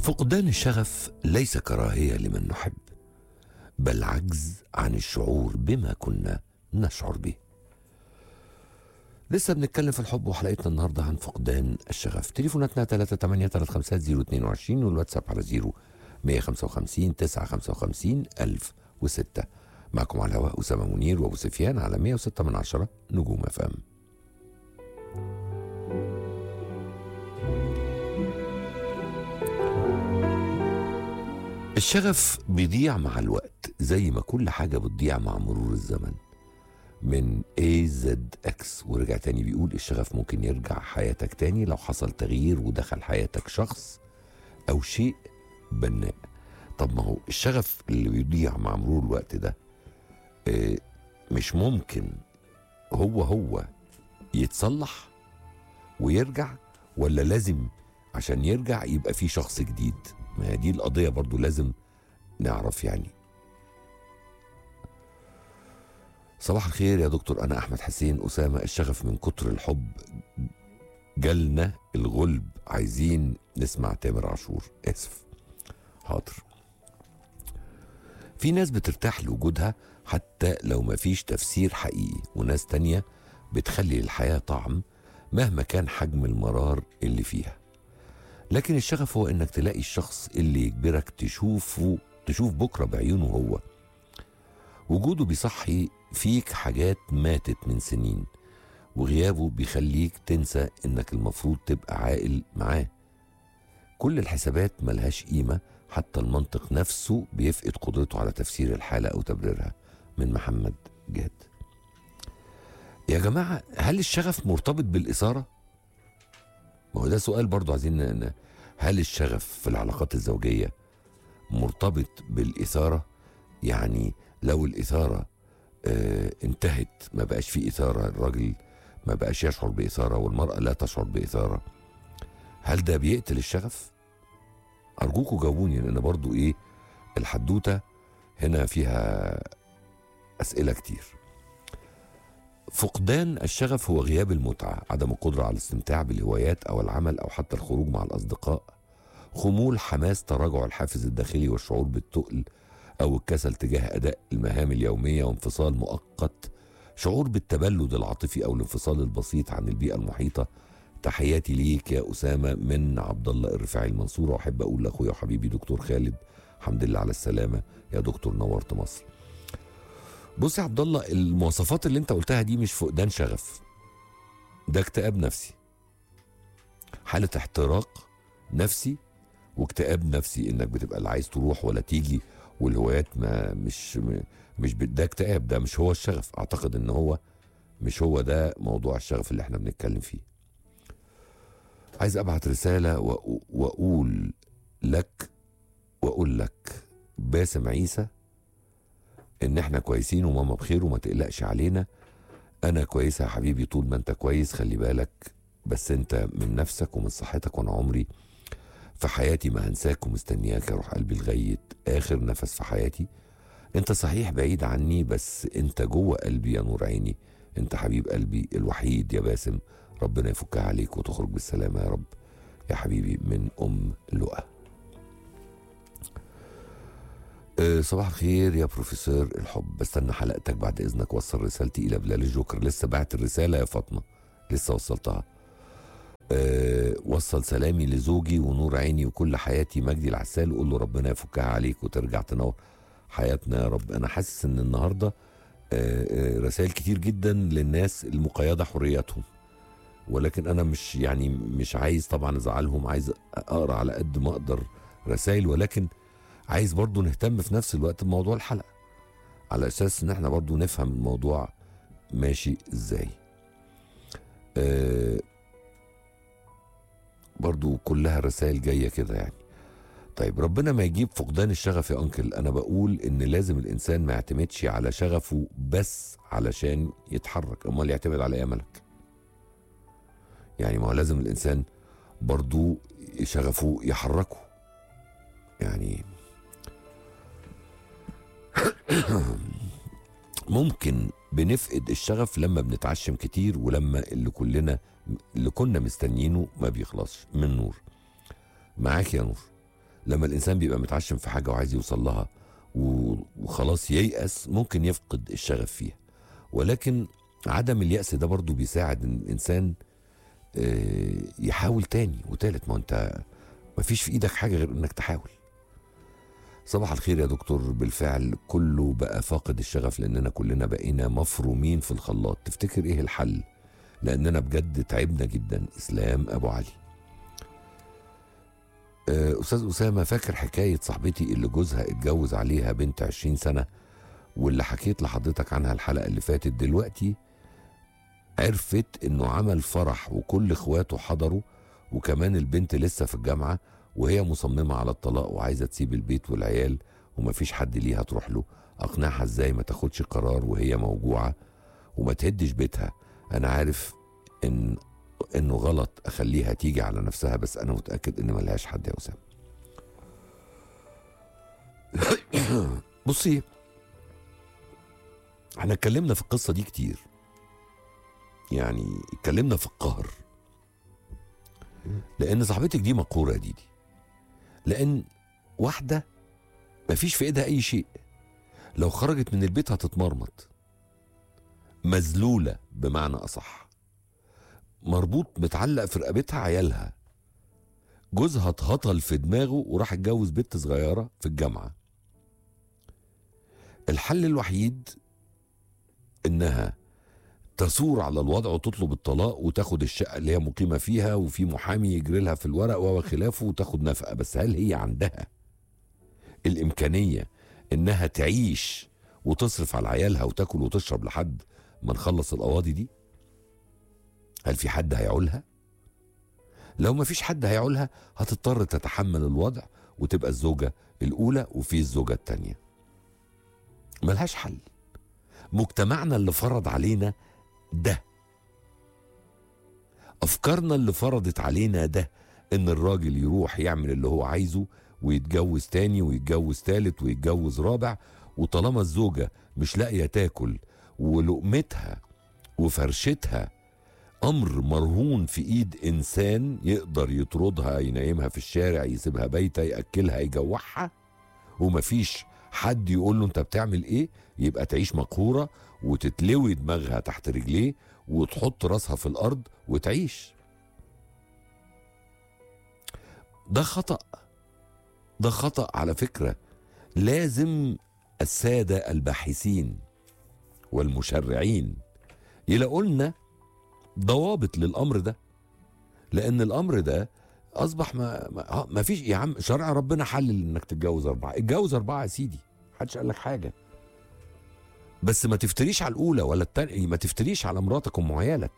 فقدان الشغف ليس كراهيه لمن نحب بل عجز عن الشعور بما كنا نشعر به لسه بنتكلم في الحب وحلقتنا النهارده عن فقدان الشغف تليفوناتنا 383 والواتساب على 0 155 955 1006 معكم على الهواء أسامة منير وأبو سفيان على 106 من عشرة نجوم أفهم الشغف بيضيع مع الوقت زي ما كل حاجة بتضيع مع مرور الزمن من A Z X ورجع تاني بيقول الشغف ممكن يرجع حياتك تاني لو حصل تغيير ودخل حياتك شخص أو شيء بناء طب ما هو الشغف اللي بيضيع مع مرور الوقت ده آه، مش ممكن هو هو يتصلح ويرجع ولا لازم عشان يرجع يبقى في شخص جديد ما هي دي القضية برضو لازم نعرف يعني صباح الخير يا دكتور أنا أحمد حسين أسامة الشغف من كتر الحب جالنا الغلب عايزين نسمع تامر عاشور آسف حاضر في ناس بترتاح لوجودها حتى لو مفيش تفسير حقيقي وناس تانية بتخلي الحياة طعم مهما كان حجم المرار اللي فيها لكن الشغف هو انك تلاقي الشخص اللي يجبرك تشوفه تشوف بكرة بعيونه هو وجوده بيصحي فيك حاجات ماتت من سنين وغيابه بيخليك تنسى انك المفروض تبقى عاقل معاه كل الحسابات ملهاش قيمة حتى المنطق نفسه بيفقد قدرته على تفسير الحالة أو تبريرها من محمد جاد يا جماعة هل الشغف مرتبط بالإثارة؟ ما هو ده سؤال برضو عايزين ن- هل الشغف في العلاقات الزوجية مرتبط بالإثارة؟ يعني لو الإثارة آه انتهت ما بقاش في إثارة الراجل ما بقاش يشعر بإثارة والمرأة لا تشعر بإثارة هل ده بيقتل الشغف؟ أرجوكوا جاوبوني لأن برضو إيه الحدوتة هنا فيها أسئلة كتير فقدان الشغف هو غياب المتعة عدم القدرة على الاستمتاع بالهوايات أو العمل أو حتى الخروج مع الأصدقاء خمول حماس تراجع الحافز الداخلي والشعور بالتقل أو الكسل تجاه أداء المهام اليومية وانفصال مؤقت شعور بالتبلد العاطفي أو الانفصال البسيط عن البيئة المحيطة تحياتي ليك يا أسامة من عبد الله الرفاعي المنصورة وأحب أقول لأخويا وحبيبي دكتور خالد الحمد لله على السلامة يا دكتور نورت مصر بص يا عبد الله المواصفات اللي انت قلتها دي مش فقدان شغف ده اكتئاب نفسي حالة احتراق نفسي واكتئاب نفسي انك بتبقى لا عايز تروح ولا تيجي والهوايات ما مش م- مش ب- ده اكتئاب ده مش هو الشغف اعتقد ان هو مش هو ده موضوع الشغف اللي احنا بنتكلم فيه عايز ابعت رسالة وأ- واقول لك واقول لك باسم عيسى ان احنا كويسين وماما بخير وما تقلقش علينا انا كويسه يا حبيبي طول ما انت كويس خلي بالك بس انت من نفسك ومن صحتك وانا عمري في حياتي ما هنساك ومستنياك يا روح قلبي لغايه اخر نفس في حياتي انت صحيح بعيد عني بس انت جوه قلبي يا نور عيني انت حبيب قلبي الوحيد يا باسم ربنا يفكها عليك وتخرج بالسلامه يا رب يا حبيبي من ام لؤى أه، صباح الخير يا بروفيسور الحب بستنى حلقتك بعد اذنك وصل رسالتي الى بلال الجوكر لسه بعت الرساله يا فاطمه لسه وصلتها أه وصل سلامي لزوجي ونور عيني وكل حياتي مجدي العسال وقول له ربنا يفكها عليك وترجع تنور حياتنا يا رب انا حاسس ان النهارده أه، أه، رسائل كتير جدا للناس المقيده حرياتهم ولكن انا مش يعني مش عايز طبعا ازعلهم عايز اقرا على قد ما اقدر رسائل ولكن عايز برضو نهتم في نفس الوقت بموضوع الحلقة على أساس إن احنا برضو نفهم الموضوع ماشي إزاي آه برضو كلها رسائل جاية كده يعني طيب ربنا ما يجيب فقدان الشغف يا أنكل أنا بقول إن لازم الإنسان ما يعتمدش على شغفه بس علشان يتحرك أمال يعتمد على إيه يا ملك يعني ما هو لازم الإنسان برضو شغفه يحركه يعني ممكن بنفقد الشغف لما بنتعشم كتير ولما اللي كلنا اللي كنا مستنيينه ما بيخلصش من نور معاك يا نور لما الانسان بيبقى متعشم في حاجه وعايز يوصل لها و- وخلاص ييأس ممكن يفقد الشغف فيها ولكن عدم اليأس ده برضو بيساعد إن الانسان آه، يحاول تاني وتالت ما هو انت مفيش في ايدك حاجه غير انك تحاول صباح الخير يا دكتور بالفعل كله بقى فاقد الشغف لاننا كلنا بقينا مفرومين في الخلاط تفتكر ايه الحل لاننا بجد تعبنا جدا اسلام ابو علي آه، استاذ اسامه فاكر حكايه صاحبتي اللي جوزها اتجوز عليها بنت 20 سنه واللي حكيت لحضرتك عنها الحلقه اللي فاتت دلوقتي عرفت انه عمل فرح وكل اخواته حضروا وكمان البنت لسه في الجامعه وهي مصممه على الطلاق وعايزه تسيب البيت والعيال ومفيش حد ليها تروح له اقنعها ازاي ما تاخدش قرار وهي موجوعه وما تهدش بيتها انا عارف ان انه غلط اخليها تيجي على نفسها بس انا متاكد ان ملهاش حد يا اسامه بصي احنا اتكلمنا في القصه دي كتير يعني اتكلمنا في القهر لان صاحبتك دي مقهوره يا ديدي لان واحده مفيش في ايدها اي شيء لو خرجت من البيت هتتمرمط مذلوله بمعنى اصح مربوط متعلق في رقبتها عيالها جوزها اتهطل في دماغه وراح اتجوز بنت صغيره في الجامعه الحل الوحيد انها تثور على الوضع وتطلب الطلاق وتاخد الشقه اللي هي مقيمه فيها وفي محامي يجري لها في الورق وخلافه وتاخد نفقه بس هل هي عندها الامكانيه انها تعيش وتصرف على عيالها وتاكل وتشرب لحد ما نخلص القواضي دي هل في حد هيعولها لو ما فيش حد هيعولها هتضطر تتحمل الوضع وتبقى الزوجه الاولى وفي الزوجه الثانيه ملهاش حل مجتمعنا اللي فرض علينا ده افكارنا اللي فرضت علينا ده ان الراجل يروح يعمل اللي هو عايزه ويتجوز تاني ويتجوز تالت ويتجوز رابع وطالما الزوجة مش لاقية تاكل ولقمتها وفرشتها امر مرهون في ايد انسان يقدر يطردها ينيمها في الشارع يسيبها بايته ياكلها يجوعها ومفيش حد يقول له انت بتعمل ايه يبقى تعيش مقهوره وتتلوي دماغها تحت رجليه وتحط راسها في الارض وتعيش ده خطأ ده خطأ على فكرة لازم السادة الباحثين والمشرعين يلاقوا لنا ضوابط للأمر ده لأن الأمر ده أصبح ما, ما, ما فيش يا عم شرع ربنا حلل إنك تتجوز أربعة اتجوز أربعة يا سيدي محدش قال لك حاجة بس ما تفتريش على الأولى ولا التانية ما تفتريش على مراتك وأم عيالك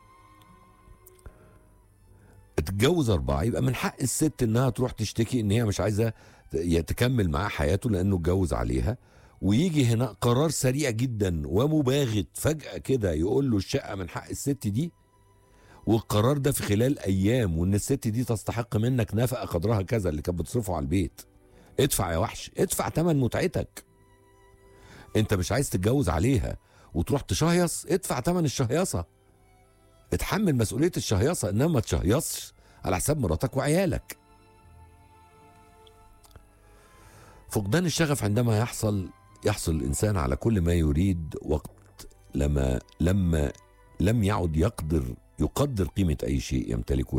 تتجوز أربعة يبقى من حق الست إنها تروح تشتكي إن هي مش عايزة تكمل معاه حياته لأنه اتجوز عليها ويجي هنا قرار سريع جدا ومباغت فجأة كده يقول له الشقة من حق الست دي والقرار ده في خلال أيام وإن الست دي تستحق منك نفقة قدرها كذا اللي كانت بتصرفه على البيت ادفع يا وحش ادفع تمن متعتك انت مش عايز تتجوز عليها وتروح تشهيص ادفع تمن الشهيصة اتحمل مسؤولية الشهيصة انما ما تشهيصش على حساب مراتك وعيالك فقدان الشغف عندما يحصل يحصل الانسان على كل ما يريد وقت لما لما لم يعد يقدر يقدر قيمة أي شيء يمتلكه